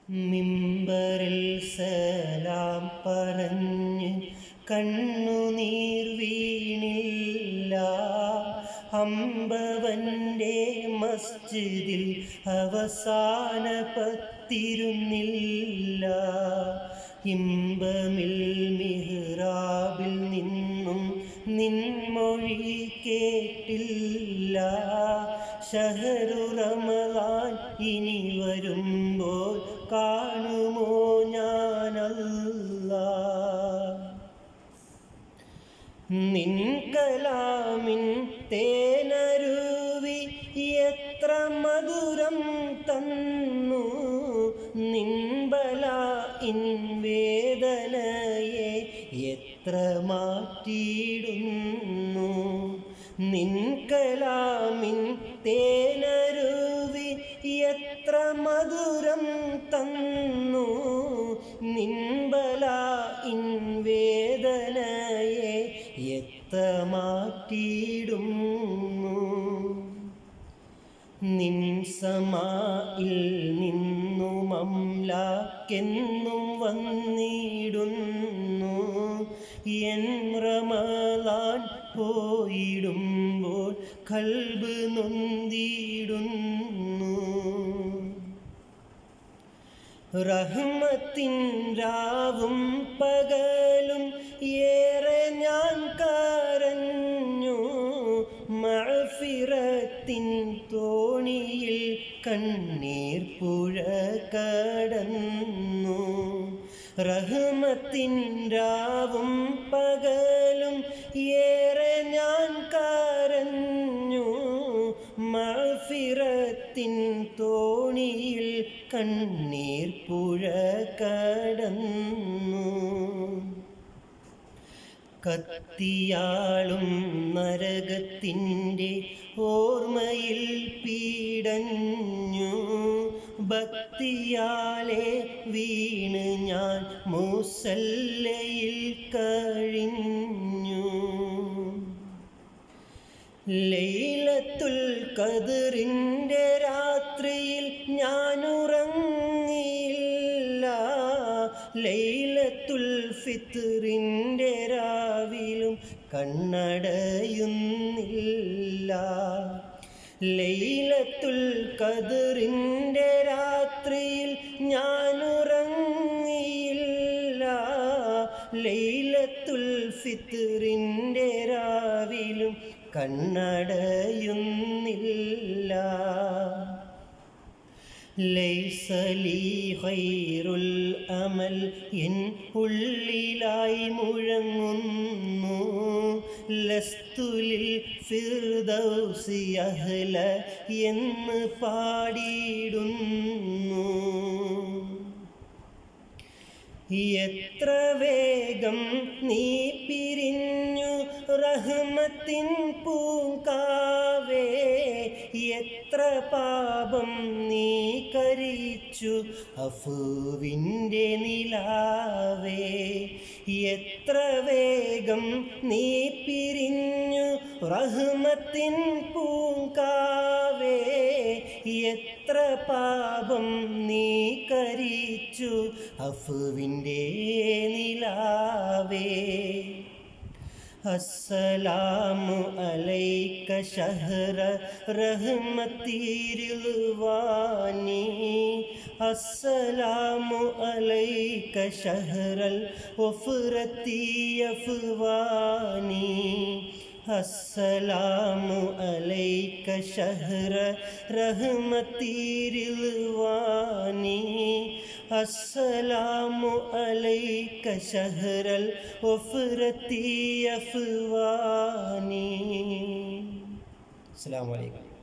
മിമ്പറിൽ സലാം പറഞ്ഞ് കണ്ണുനീർ വീണില്ല അമ്പവൻ്റെ മസ്ജിദിൽ അവസാന പത്തിരുന്നില്ല ഇമ്പമിൽ മിഹ്റാബിൽ നിന്നും നിൻമൊഴി കേട്ടില്ല ഷഹറു റമലാൻ ഇനി വരുമ്പോൾ കാണുമോ ഞാനല്ല നിൻ കലാമിൻ തേനരുവി എത്ര മധുരം തന്നു നിൻബല ഇൻ വേദനയെ എത്ര മാറ്റിയിടുന്നു നിൻ കലാമിൻ തേനരുവി എത്ര മധുരം തന്നു നിൻബല ഇൻ വേദനയെ എത്ര മാറ്റിയിടുന്നു നിൻ സമായിൽ നിന്നും അംലാക്കെന്നും വന്നിടുന്നു എൻ റമലാൻ പോയിടുമ്പോൾ കൽബ് നൊന്തിടുന്നു റഹ്മത്തിൻ രാവും പകലും ഏറെ ഞാൻ കരഞ്ഞു മഴഫിറത്തിൻ തോണിയിൽ കണ്ണീർ പുഴ കടന്നു റഹ്മത്തിൻ രാവും പകലും ഏറെ ഞാൻ കരഞ്ഞു മഴഫിറത്തിൻ തോണിയിൽ കണ്ണീർ പുഴ കടന്നു കത്തിയാളും നരകത്തിൻ്റെ ഓർമ്മയിൽ പീഡഞ്ഞു ഭക്തിയാലെ വീണ് ഞാൻ മുസല്ലയിൽ കഴിഞ്ഞു ലൈലത്തുൽ കതിറിൻ്റെ രാത്രിയിൽ ഞാൻ ഉറങ്ങിയില്ല ലൈലത്തുൽ ഫിത്റിൻ്റെ രാവിലും കണ്ണടയുന്നില്ല ലൈലത്തുൽ കതിറിൻ്റെ രാത്രിയിൽ ഞാൻ ഉറങ്ങിയില്ല ലൈലത്തുൽ ഫിത്റിൻ്റെ രാവിലും കണ്ണടയുന്നില്ല ലൈസലി ഖൈറുൽ അമൽ എൻ ഉള്ളിലായി മുഴങ്ങുന്നു ലസ്തുലിൽ ഫിർദൗസി അഹ്ല എന്ന് പാടിയിടുന്നു എത്ര വേഗം നീ പിരിഞ്ഞു റഹ്മത്തിൻ പൂങ്കാവേ എത്ര പാപം നീ കരിച്ചു അഫുവിൻ്റെ നിലാവേ എത്ര വേഗം നീ പിരിഞ്ഞു റഹ്മത്തിൻ പൂങ്കാവേ എത്ര പാപം നീ കരിച്ചു അഫുവിൻ്റെ നിലാവേ അസ്സലാമു അലൈക ഷഹ്റ റഹ്മത്തിരുവാനി അസ്സലാമു അലൈക ഷഹ്റൽ ഒഫ്റത്തി അഫ്വാനി അസ്സലാമു അലൈക ഷഹ്റ റഹ്മത്തിരുവാനി അസ്സലാമു അലൈക ഷഹ്റൽ ഒഫ്റത്തി അഫ്വാനി അസ്സലാമു അലൈക്കും